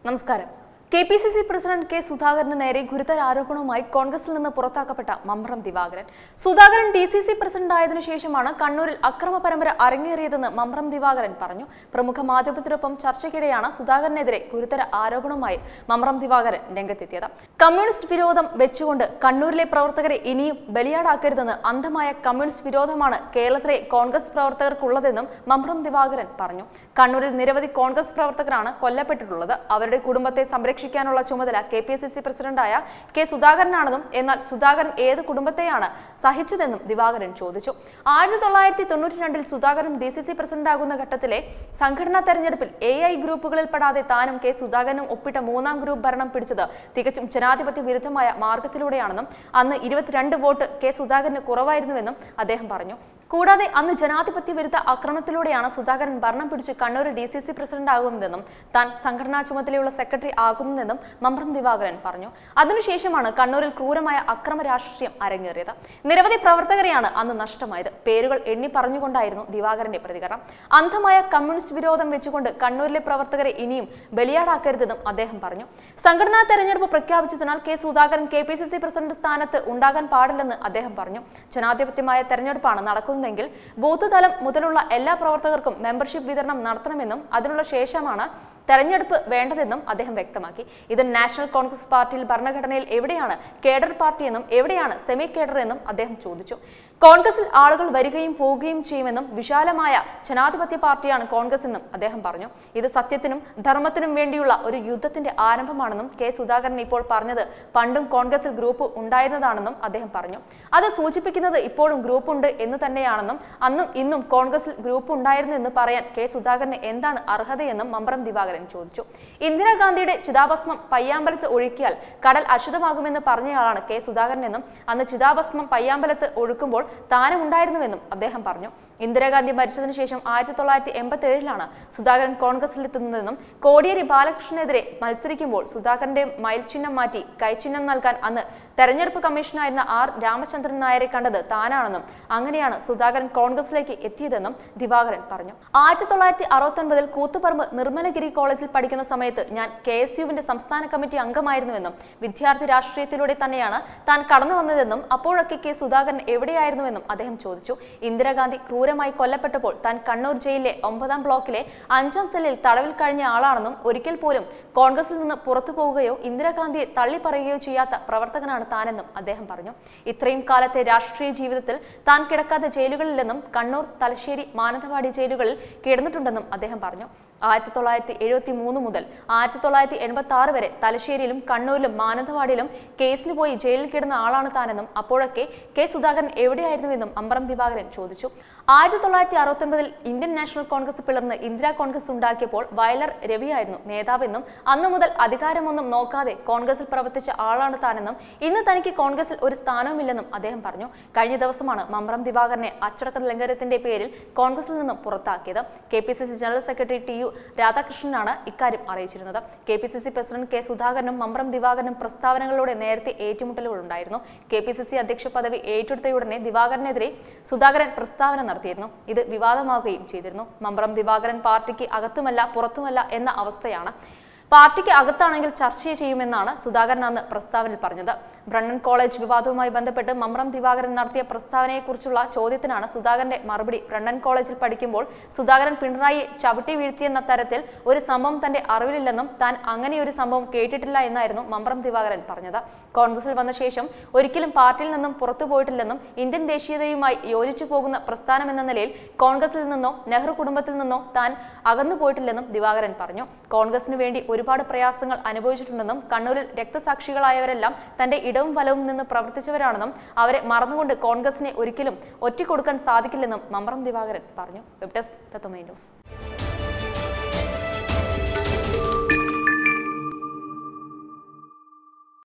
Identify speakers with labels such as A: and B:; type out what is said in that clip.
A: നമസ്കാരം K P C C president K സുധാകരന് നേരെ ഗുരുതര ആരോപണവുമായി കോൺഗ്രസിൽ നിന്ന് പുറത്താക്കപ്പെട്ട Mambram Divakaran Sudhakaran D C C president ആയതിനു ശേഷമാണ് കണ്ണൂരിൽ അക്രമ പരമ്പര അരങ്ങേറിയതെന്ന് മമ്പ്രം ദിവാകരൻ പറഞ്ഞു പ്രമുഖ മാധ്യമത്തിനൊപ്പം ചർച്ചയ്ക്കിടെയാണ് സുധാകരനെതിരെ ഗുരുതര ആരോപണവുമായി മമ്പ്രം ദിവാകരൻ രംഗത്തെത്തിയത് കമ്മ്യൂണിസ്റ്റ് വിരോധം വെച്ചുകൊണ്ട് കണ്ണൂരിലെ പ്രവർത്തകരെ ഇനിയും ബലിയാടാക്കരുതെന്ന് അന്ധമായ കമ്മ്യൂണിസ്റ്റ് വിരോധമാണ് കേരളത്തിലെ കോൺഗ്രസ് പ്രവർത്തകർക്കുള്ളതെന്നും മമ്പ്രം ദിവാകരൻ പറഞ്ഞു കണ്ണൂരിൽ നിരവധി കോൺഗ്രസ് പ്രവർത്തകരാണ് കൊല്ലപ്പെട്ടിട്ടുള്ളത് അവരുടെ കുടുംബത്തെ സംരക്ഷിക്കാനുള്ള ചുമതല കെ പി സി സി പ്രസിഡന്റായ കെ സുധാകരനാണെന്നും എന്നാൽ സുധാകരൻ ഏത് കുടുംബത്തെയാണ് സഹിച്ചതെന്നും ദിവാകരൻ ചോദിച്ചു ആയിരത്തി തൊള്ളായിരത്തി തൊണ്ണൂറ്റി രണ്ടിൽ സുധാകരൻ ഡി സി സി പ്രസിഡന്റാകുന്ന ഘട്ടത്തിലെ സംഘടനാ തെരഞ്ഞെടുപ്പിൽ എ ഐ ഗ്രൂപ്പുകളിൽ പെടാതെ താനും കെ സുധാകരനും ഒപ്പിട്ട മൂന്നാം ഗ്രൂപ്പ് ഭരണം പിടിച്ചത് തികച്ചും ജനാധിപത്യ വിരുദ്ധമായ മാർഗത്തിലൂടെയാണെന്നും അന്ന് ഇരുപത്തിരണ്ട് വോട്ട് കെ സുധാകരന് കുറവായിരുന്നുവെന്നും അദ്ദേഹം പറഞ്ഞു കൂടാതെ അന്ന് ജനാധിപത്യ വിരുദ്ധ ആക്രമണത്തിലൂടെയാണ് സുധാകരൻ ഭരണം പിടിച്ച് Kannur D C C president ആകുന്നതെന്നും താൻ സംഘടനാ ചുമതലയുള്ള സെക്രട്ടറി ആകുന്നതെന്നും മമ്പ്രം ദിവാകരൻ പറഞ്ഞു അതിനുശേഷമാണ് കണ്ണൂരിൽ ക്രൂരമായ അക്രമ രാഷ്ട്രീയം അരങ്ങേറിയത് നിരവധി പ്രവർത്തകരെയാണ് അന്ന് നഷ്ടമായത് പേരുകൾ എണ്ണി പറഞ്ഞുകൊണ്ടായിരുന്നു ദിവാകരന്റെ പ്രതികരണം അന്ധമായ കമ്മ്യൂണിസ്റ്റ് വിരോധം വെച്ചുകൊണ്ട് കണ്ണൂരിലെ പ്രവർത്തകരെ ഇനിയും ബലിയാടാക്കരുതെന്നും അദ്ദേഹം പറഞ്ഞു സംഘടനാ തെരഞ്ഞെടുപ്പ് പ്രഖ്യാപിച്ചതിനാൽ K Sudhakaran K P C C president സ്ഥാനത്ത് ഉണ്ടാകാൻ പാടില്ലെന്ന് അദ്ദേഹം പറഞ്ഞു ജനാധിപത്യമായ തെരഞ്ഞെടുപ്പാണ് നടക്കുന്നതെങ്കിൽ ബൂത്ത് തലം മുതലുള്ള എല്ലാ പ്രവർത്തകർക്കും മെമ്പർഷിപ്പ് വിതരണം നടത്തണമെന്നും അതിനുള്ള ശേഷമാണ് തെരഞ്ഞെടുപ്പ് വേണ്ടതെന്നും അദ്ദേഹം വ്യക്തമാക്കി ഇത് നാഷണൽ കോൺഗ്രസ് പാർട്ടിയിൽ ഭരണഘടനയിൽ എവിടെയാണ് കേഡർ പാർട്ടി എന്നും എവിടെയാണ് സെമി കേഡർ എന്നും അദ്ദേഹം ചോദിച്ചു കോൺഗ്രസിൽ ആളുകൾ വരികയും പോവുകയും ചെയ്യുമെന്നും വിശാലമായ ജനാധിപത്യ പാർട്ടിയാണ് കോൺഗ്രസ് എന്നും അദ്ദേഹം പറഞ്ഞു ഇത് സത്യത്തിനും ധർമ്മത്തിനും വേണ്ടിയുള്ള ഒരു യുദ്ധത്തിന്റെ ആരംഭമാണെന്നും കെ സുധാകരൻ ഇപ്പോൾ പറഞ്ഞത് പണ്ടും കോൺഗ്രസിൽ ഗ്രൂപ്പ് ഉണ്ടായിരുന്നതാണെന്നും അദ്ദേഹം പറഞ്ഞു അത് സൂചിപ്പിക്കുന്നത് ഇപ്പോഴും ഗ്രൂപ്പ് ഉണ്ട് എന്ന് തന്നെയാണെന്നും അന്നും ഇന്നും കോൺഗ്രസിൽ ഗ്രൂപ്പ് ഉണ്ടായിരുന്നു എന്ന് പറയാൻ കെ സുധാകരന് എന്താണ് അർഹതയെന്നും മമ്പ്രം ദിവാകരൻ ചോദിച്ചു ഇന്ദിരാഗാന്ധിയുടെ ചിതാഭസ്മം പയ്യാമ്പലത്ത് ഒഴുക്കിയാൽ കടൽ അശുദ്ധമാകുമെന്ന് പറഞ്ഞയാളാണ് കെ സുധാകരൻ എന്നും അന്ന് ചിതാഭസ്മം പയ്യാമ്പലത്ത് ഒഴുക്കുമ്പോൾ താനും ഉണ്ടായിരുന്നുവെന്നും അദ്ദേഹം പറഞ്ഞു ഇന്ദിരാഗാന്ധി മരിച്ചതിനു ശേഷം ആയിരത്തി തൊള്ളായിരത്തി എൺപത്തി ഏഴിലാണ് സുധാകരൻ കോൺഗ്രസിലെത്തുന്നതെന്നും കോടിയേരി ബാലകൃഷ്ണനെതിരെ മത്സരിക്കുമ്പോൾ സുധാകരന്റെ മയിൽചിഹ്നം മാറ്റി കൈചിഹ്നം നൽകാൻ അന്ന് തെരഞ്ഞെടുപ്പ് കമ്മീഷനായിരുന്ന ആർ രാമചന്ദ്രൻ നായരെ കണ്ടത് താനാണെന്നും അങ്ങനെയാണ് സുധാകരൻ കോൺഗ്രസിലേക്ക് എത്തിയതെന്നും ദിവാകരൻ പറഞ്ഞു ആയിരത്തി തൊള്ളായിരത്തി അറുപത്തൊൻപതിൽ കൂത്തുപറമ്പ് നിർമ്മലഗിരി കോളേജിൽ പഠിക്കുന്ന സമയത്ത് ഞാൻ കെ എസ് യുവിന്റെ സംസ്ഥാന കമ്മിറ്റി അംഗമായിരുന്നുവെന്നും വിദ്യാർത്ഥി രാഷ്ട്രീയത്തിലൂടെ തന്നെയാണ് താൻ കടന്നു വന്നതെന്നും അപ്പോഴൊക്കെ കെ സുധാകരൻ എവിടെയായിരുന്നുവെന്നും അദ്ദേഹം ചോദിച്ചു ഇന്ദിരാഗാന്ധി ക്രൂരമായി കൊല്ലപ്പെട്ടപ്പോൾ താൻ കണ്ണൂർ ജയിലിലെ ഒമ്പതാം ബ്ലോക്കിലെ അഞ്ചാം സെല്ലിൽ തടവിൽ കഴിഞ്ഞ ആളാണെന്നും ഒരിക്കൽ പോലും കോൺഗ്രസിൽ നിന്ന് പുറത്തു പോവുകയോ ഇന്ദിരാഗാന്ധിയെ തള്ളിപ്പറയുകയോ ചെയ്യാത്ത പ്രവർത്തകനാണ് താനെന്നും അദ്ദേഹം പറഞ്ഞു ഇത്രയും കാലത്തെ രാഷ്ട്രീയ ജീവിതത്തിൽ താൻ കിടക്കാത്ത ജയിലുകളിലെന്നും കണ്ണൂർ തലശ്ശേരി മാനന്തവാടി ജയിലുകളിൽ കിടന്നിട്ടുണ്ടെന്നും അദ്ദേഹം പറഞ്ഞു ആയിരത്തി തൊള്ളായിരത്തി എഴുപത്തി മൂന്ന് മുതൽ ആയിരത്തി തൊള്ളായിരത്തി എൺപത്തി ആറ് വരെ തലശ്ശേരിയിലും കണ്ണൂരിലും മാനന്തവാടിയിലും കേസിന് പോയി ജയിലിൽ കിടന്ന ആളാണ് താനെന്നും അപ്പോഴൊക്കെ കെ സുധാകരൻ എവിടെയായിരുന്നുവെന്നും അമ്പറം ദിവാകരൻ ചോദിച്ചു ആയിരത്തി തൊള്ളായിരത്തി അറുപത്തൊൻപതിൽ ഇന്ത്യൻ നാഷണൽ കോൺഗ്രസ് പിളർന്ന് ഇന്ദിരാ കോൺഗ്രസ് ഉണ്ടാക്കിയപ്പോൾ വയലർ രവിയായിരുന്നു നേതാവെന്നും അന്നു മുതൽ അധികാരമൊന്നും നോക്കാതെ കോൺഗ്രസിൽ പ്രവർത്തിച്ച ആളാണ് താനെന്നും ഇന്ന് തനിക്ക് കോൺഗ്രസിൽ ഒരു സ്ഥാനവുമില്ലെന്നും അദ്ദേഹം പറഞ്ഞു കഴിഞ്ഞ ദിവസമാണ് മമ്പ്രം ദിവാകരനെ അച്ചടക്ക ലംഘനത്തിന്റെ പേരിൽ കോൺഗ്രസിൽ നിന്നും പുറത്താക്കിയത് K P C C general secretary T U രാധാകൃഷ്ണനാണ് ഇക്കാര്യം അറിയിച്ചിരുന്നത് K P C C president K സുധാകരനും മമ്പ്രം ദിവാകരനും പ്രസ്താവനകളിലൂടെ നേരത്തെ ഏറ്റുമുട്ടലുകളുണ്ടായിരുന്നു കെ പി സി സി അധ്യക്ഷ പദവി ഏറ്റെടുത്തയുടനെ ദിവാകരനെതിരെ സുധാകരൻ പ്രസ്താവന നടത്തിയിരുന്നു ഇത് വിവാദമാവുകയും ചെയ്തിരുന്നു മമ്പ്രം ദിവാകരൻ പാർട്ടിക്ക് അകത്തുമല്ല പുറത്തുമല്ല എന്ന അവസ്ഥയാണ് പാർട്ടിക്ക് അകത്താണെങ്കിൽ ചർച്ച ചെയ്യുമെന്നാണ് സുധാകരൻ അന്ന് പ്രസ്താവനയിൽ പറഞ്ഞത് ബ്രണ്ണൻ കോളേജ് വിവാദവുമായി ബന്ധപ്പെട്ട് മമ്രം ദിവാകരൻ നടത്തിയ പ്രസ്താവനയെക്കുറിച്ചുള്ള ചോദ്യത്തിനാണ് സുധാകരന്റെ മറുപടി ബ്രണ്ണൻ കോളേജിൽ പഠിക്കുമ്പോൾ സുധാകരൻ പിണറായിയെ ചവിട്ടി വീഴ്ത്തിയെന്ന തരത്തിൽ ഒരു സംഭവം തന്റെ അറിവിലില്ലെന്നും താൻ അങ്ങനെയൊരു സംഭവം കേട്ടിട്ടില്ല എന്നായിരുന്നു മമ്രം ദിവാകരൻ പറഞ്ഞത് കോൺഗ്രസിൽ വന്ന ശേഷം ഒരിക്കലും പാർട്ടിയിൽ നിന്നും പുറത്തു പോയിട്ടില്ലെന്നും ഇന്ത്യൻ ദേശീയതയുമായി യോജിച്ചു പോകുന്ന പ്രസ്ഥാനം എന്ന നിലയിൽ കോൺഗ്രസിൽ നിന്നോ നെഹ്റു കുടുംബത്തിൽ നിന്നോ താൻ അകന്നു പോയിട്ടില്ലെന്നും ദിവാകരൻ പറഞ്ഞു കോൺഗ്രസിനു വേണ്ടി ഒരുപാട് പ്രയാസങ്ങൾ അനുഭവിച്ചിട്ടുണ്ടെന്നും കണ്ണൂരിൽ രക്തസാക്ഷികളായവരെല്ലാം തന്റെ ഇടവും വലവും നിന്ന് പ്രവർത്തിച്ചവരാണെന്നും അവരെ മറന്നുകൊണ്ട് കോൺഗ്രസിനെ ഒരിക്കലും ഒറ്റിക്കൊടുക്കാൻ സാധിക്കില്ലെന്നും മമ്പ്രം ദിവാകരൻ പറഞ്ഞു വെബ് ഡെസ്ക് തത്വമൈ ന്യൂസ്